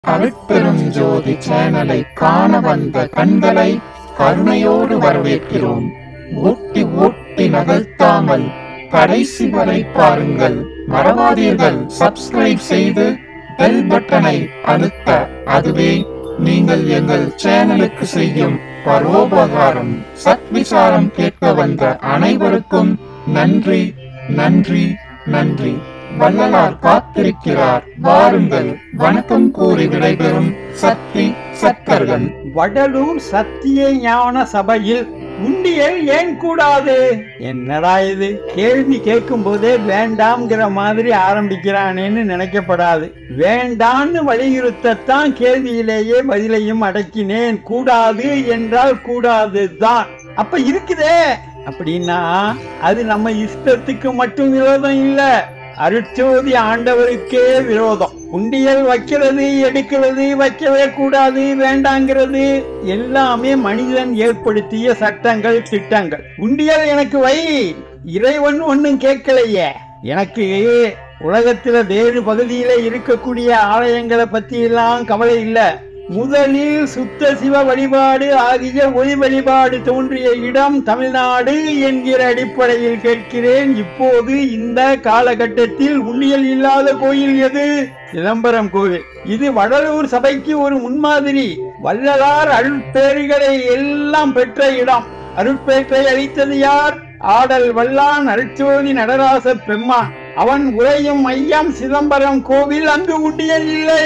அருட்பெரும் ஜோதி சேனலை காண வந்த கண்களை கருணையோடு வரவேற்கிறோம் ஓட்டி ஓட்டி நகர்த்தாமல் கடைசி வரை பாருங்கள் மறவாதீர்கள் சப்ஸ்கிரைப் செய்து பெல் பட்டனை அழுத்த அதுவே நீங்கள் எங்கள் சேனலுக்கு செய்யும் பரோபகாரம் சத்விசாரம் கேட்க வந்த அனைவருக்கும் நன்றி நன்றி நன்றி வள்ளலார் காத்திருக்கிறார் வாருங்கள் வணக்கம் கூறி விடைபெறும் சக்தி சக்கர்கள் வடலூர் சத்திய ஞான சபையில் உண்டியல் ஏன் கூடாது என்னடா இது கேள்வி கேட்கும் போதே வேண்டாம்ங்கிற மாதிரி ஆரம்பிக்கிறானேன்னு நினைக்கப்படாது வேண்டான்னு வலியுறுத்தத்தான் கேள்வியிலேயே பதிலையும் அடக்கினேன் கூடாது என்றால் கூடாது தான் அப்ப இருக்குதே அப்படின்னா அது நம்ம இஷ்டத்துக்கு மட்டும் விரோதம் இல்ல அருட்சோதி ஆண்டவருக்கே விரோதம் உண்டியல் வைக்கிறது எடுக்கிறது வைக்கவே கூடாது வேண்டாங்கிறது எல்லாமே மனிதன் ஏற்படுத்திய சட்டங்கள் திட்டங்கள் உண்டியல் எனக்கு வை இறைவன் ஒன்னும் கேட்கலையே எனக்கு உலகத்துல வேறு பகுதியில இருக்கக்கூடிய ஆலயங்களை பத்தி எல்லாம் கவலை இல்ல முதலில் சுத்த சிவ வழிபாடு ஆகிய ஒளி வழிபாடு தோன்றிய இடம் தமிழ்நாடு என்கிற அடிப்படையில் கேட்கிறேன் இப்போது இந்த காலகட்டத்தில் உண்டியல் இல்லாத கோயில் எது சிதம்பரம் கோவில் இது வடலூர் சபைக்கு ஒரு முன்மாதிரி வள்ளலார் அருட்பேறுகளை எல்லாம் பெற்ற இடம் அருட்பேற்றை அளித்தது யார் ஆடல் வல்லான் அருட்சோதி நடராச பெம்மான் அவன் உரையும் மையம் சிதம்பரம் கோவில் அங்கு உண்டியல் இல்லை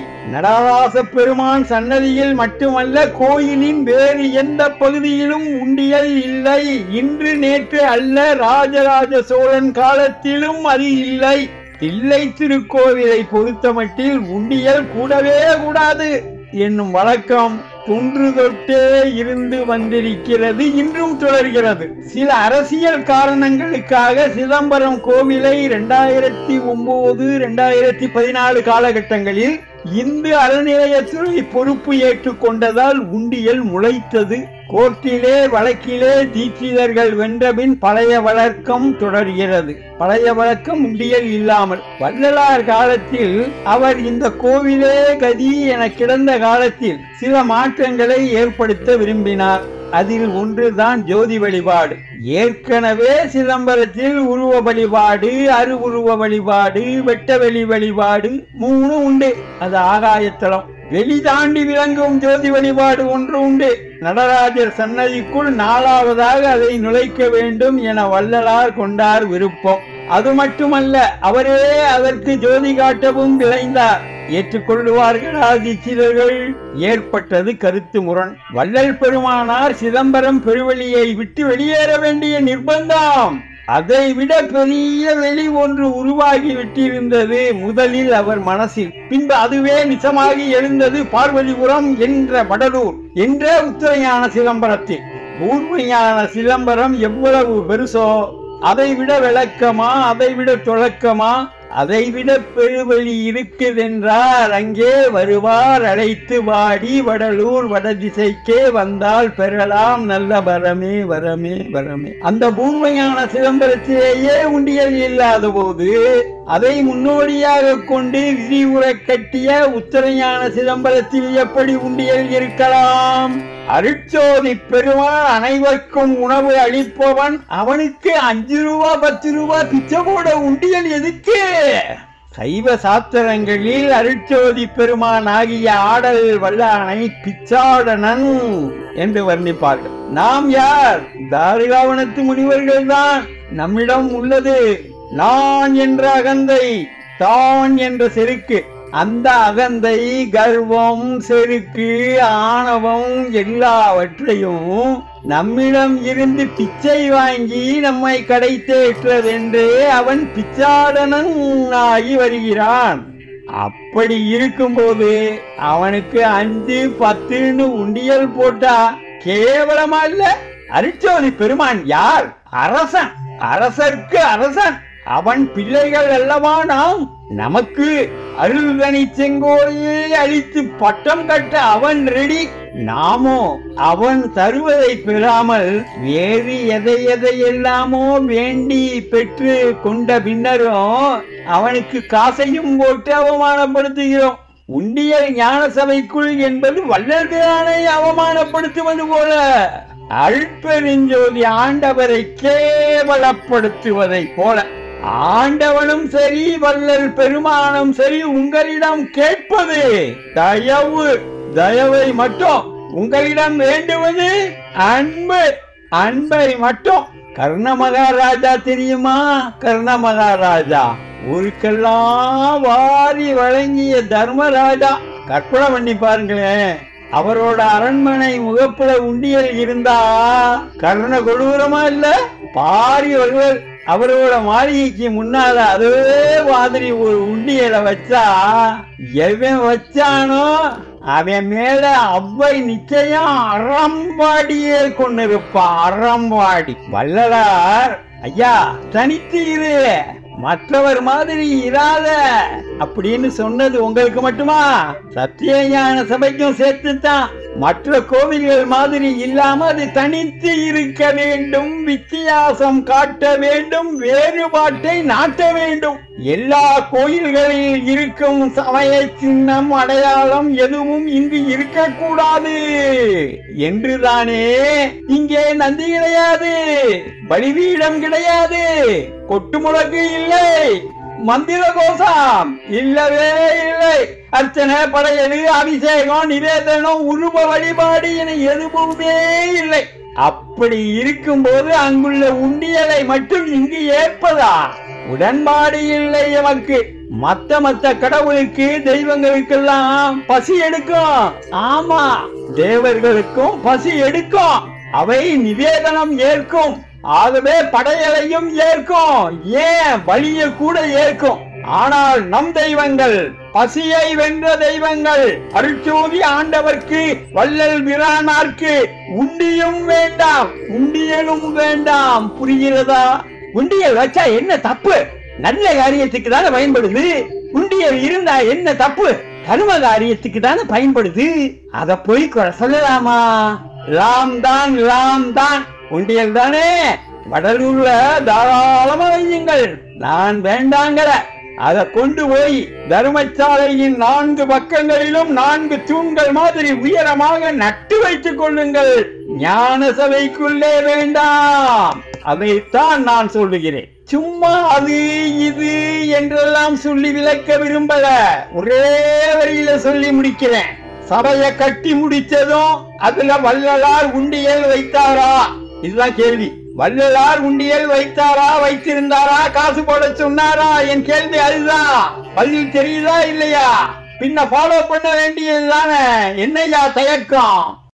நடராச பெருமான் சன்னதியில் மட்டுமல்ல கோயிலின் வேறு எந்த பகுதியிலும் உண்டியல் இல்லை இன்று நேற்று அல்ல ராஜராஜ சோழன் காலத்திலும் அது இல்லை தில்லை திருக்கோவிலை பொறுத்தமட்டில் உண்டியல் கூடவே கூடாது என்னும் வழக்கம் தொன்று தொட்டே இருந்து வந்திருக்கிறது இன்றும் தொடர்கிறது சில அரசியல் காரணங்களுக்காக சிதம்பரம் கோவிலை இரண்டாயிரத்தி ஒன்பது இரண்டாயிரத்தி பதினாலு காலகட்டங்களில் இந்து அறநிலையத்துறை பொறுப்பு ஏற்றுக்கொண்டதால் உண்டியல் முளைத்தது கோர்ட்டிலே வழக்கிலே தீட்சிதர்கள் வென்றபின் பழைய வழக்கம் தொடர்கிறது பழைய வழக்கம் உண்டியல் இல்லாமல் வள்ளலார் காலத்தில் அவர் இந்த கோவிலே கதி என கிடந்த காலத்தில் சில மாற்றங்களை ஏற்படுத்த விரும்பினார் அதில் ஒன்றுதான் ஜோதி வழிபாடு ஏற்கனவே சிதம்பரத்தில் உருவ வழிபாடு அருவுருவ வழிபாடு வெட்ட வெளி வழிபாடு மூணு உண்டு அது ஆகாயத்தலம் வெளி தாண்டி விளங்கும் ஜோதி வழிபாடு ஒன்று உண்டு நடராஜர் சன்னதிக்குள் நாலாவதாக அதை நுழைக்க வேண்டும் என வள்ளலார் கொண்டார் விருப்பம் அது மட்டுமல்ல அவரே அதற்கு ஜோதி காட்டவும் விளைந்தார் ஏற்றுக்கொள்வார்களா தீட்சிதர்கள் ஏற்பட்டது கருத்து முரண் வள்ளல் பெருமானார் சிதம்பரம் பெருவெளியை விட்டு வெளியேற வேண்டிய நிர்பந்தம் அதை விட பெரிய வெளி ஒன்று உருவாகி விட்டிருந்தது முதலில் அவர் மனசில் பின்பு அதுவே நிஜமாகி எழுந்தது பார்வதிபுரம் என்ற வடலூர் என்ற உத்தரையான சிதம்பரத்தில் பூர்வஞான சிதம்பரம் எவ்வளவு பெருசோ அதை விட விளக்கமா அதை விட தொடக்கமா அதை விட பெருவழி இருக்குதென்றார் அங்கே வருவார் அழைத்து வாடி வடலூர் வடதிசைக்கே வந்தால் பெறலாம் நல்ல வரமே வரமே வரமே அந்த பூர்வஞான சிதம்பரத்திலேயே உண்டியல் இல்லாத போது அதை முன்னோடியாக கொண்டு விரிவுரை கட்டிய உத்தரஞான சிதம்பரத்தில் எப்படி உண்டியல் இருக்கலாம் அருட்சோதி பெருமான் அனைவருக்கும் உணவு அளிப்பவன் அவனுக்கு அஞ்சு ரூபா பத்து ரூபா பிச்சை போட உண்டியல் எதுக்கு சைவ சாத்திரங்களில் அருட்சோதி பெருமான் ஆகிய ஆடல் வல்லானை பிச்சாடனன் என்று வர்ணிப்பார்கள் நாம் யார் தாரிகாவனத்து முனிவர்கள் தான் நம்மிடம் உள்ளது நான் என்ற அகந்தை தான் என்ற செருக்கு அந்த அகந்தை கர்வம் செருக்கு ஆணவம் எல்லாவற்றையும் நம்மிடம் இருந்து பிச்சை வாங்கி நம்மை கடை தேற்றதென்றே அவன் பிச்சாடனன் ஆகி வருகிறான் அப்படி இருக்கும்போது அவனுக்கு அஞ்சு பத்துன்னு உண்டியல் போட்டா கேவலமா இல்ல அரிச்சோதி பெருமான் யார் அரசன் அரசர்க்கு அரசன் அவன் பிள்ளைகள் அல்லவா நாம் நமக்கு அருள்கனி செங்கோலையே அழித்து பட்டம் கட்ட அவன் ரெடி நாமோ அவன் தருவதை பெறாமல் வேறு எதை எதை எல்லாமோ வேண்டி பெற்று கொண்ட பின்னரும் அவனுக்கு காசையும் போட்டு அவமானப்படுத்துகிறோம் உண்டியல் ஞான சபைக்குள் என்பது வல்லல்பிரானை அவமானப்படுத்துவது போல அல்பெருஞ்சோதி ஆண்டவரை கேவலப்படுத்துவதை போல ஆண்டவனும் சரி வல்லல் பெருமானும் சரி உங்களிடம் கேட்பது தயவு தயவை மட்டும் உங்களிடம் வேண்டுவது அன்பு அன்பை மட்டும் கர்ண மகாராஜா தெரியுமா கர்ண மகாராஜா ஊருக்கெல்லாம் வாரி வழங்கிய தர்மராஜா கற்பனை பண்ணி பாருங்களேன் அவரோட அரண்மனை முகப்புல உண்டியல் இருந்தா கர்ண கொடூரமா இல்ல பாரி வருவர் அவரோட மாளிகைக்கு முன்னால அதே மாதிரி ஒரு உண்டியலை வச்சா எவன் வச்சானோ அவன் மேல அவ்வை நிச்சயம் அறம்பாடியே கொண்டிருப்பான் அறம்பாடி வள்ளலார் ஐயா தனித்து இரு மற்றவர் மாதிரி இராத அப்படின்னு சொன்னது உங்களுக்கு மட்டுமா சத்தியஞான சபைக்கும் சேர்த்துத்தான் மற்ற கோவில்கள் மாதிரி இல்லாம அது தனித்து இருக்க வேண்டும் வித்தியாசம் காட்ட வேண்டும் வேறுபாட்டை நாட்ட வேண்டும் எல்லா கோயில்களில் இருக்கும் சமய சின்னம் அடையாளம் எதுவும் இங்கு இருக்கக்கூடாது என்றுதானே இங்கே நந்தி கிடையாது பலிபீடம் கிடையாது கொட்டு முழக்கு இல்லை மந்திர கோஷம் இல்லவே இல்லை அர்ச்சனை படையலு அபிஷேகம் நிவேதனம் உருவ வழிபாடு என எதுவுமே இல்லை அப்படி இருக்கும்போது அங்குள்ள உண்டியலை மட்டும் இங்கு ஏற்பதா உடன்பாடு இல்லை எமக்கு மத்த மத்த கடவுளுக்கு தெய்வங்களுக்கெல்லாம் பசி எடுக்கும் ஆமா தேவர்களுக்கும் பசி எடுக்கும் அவை நிவேதனம் ஏற்கும் ஆகவே படையலையும் ஏற்கும் ஏன் பலிய கூட ஏற்கும் ஆனால் நம் தெய்வங்கள் பசியை வென்ற தெய்வங்கள் அருட்சோதி ஆண்டவர்க்கு வள்ளல் விரானார்க்கு உண்டியும் வேண்டாம் உண்டியலும் வேண்டாம் புரிகிறதா உண்டியல் வச்சா என்ன தப்பு நல்ல காரியத்துக்கு தானே பயன்படுது உண்டியல் இருந்தா என்ன தப்பு கரும காரியத்துக்கு தானே பயன்படுது அத போய் குறை சொல்லலாமா லாம் தான் லாம் தான் உண்டியல் தானே வடலூர்ல தாராளமா வையுங்கள் நான் வேண்டாங்கிற அதை கொண்டு போய் தர்மசாலையின் நான்கு பக்கங்களிலும் நான்கு தூண்கள் மாதிரி உயரமாக நட்டு வைத்துக் கொள்ளுங்கள் ஞான சபைக்குள்ளே வேண்டாம் அதைத்தான் நான் சொல்லுகிறேன் சும்மா அது இது என்றெல்லாம் சொல்லி விளக்க விரும்பல ஒரே வரியில சொல்லி முடிக்கிறேன் சபைய கட்டி முடிச்சதும் அதுல வள்ளலார் உண்டியல் வைத்தாரா இதுதான் கேள்வி வள்ளலார் உண்டியல் வைத்தாரா வைத்திருந்தாரா காசு போட சொன்னாரா என் கேள்வி அதுதான் பதில் தெரியுதா இல்லையா பின்ன ஃபாலோ பண்ண வேண்டியதுதானே என்னையா தயக்கம்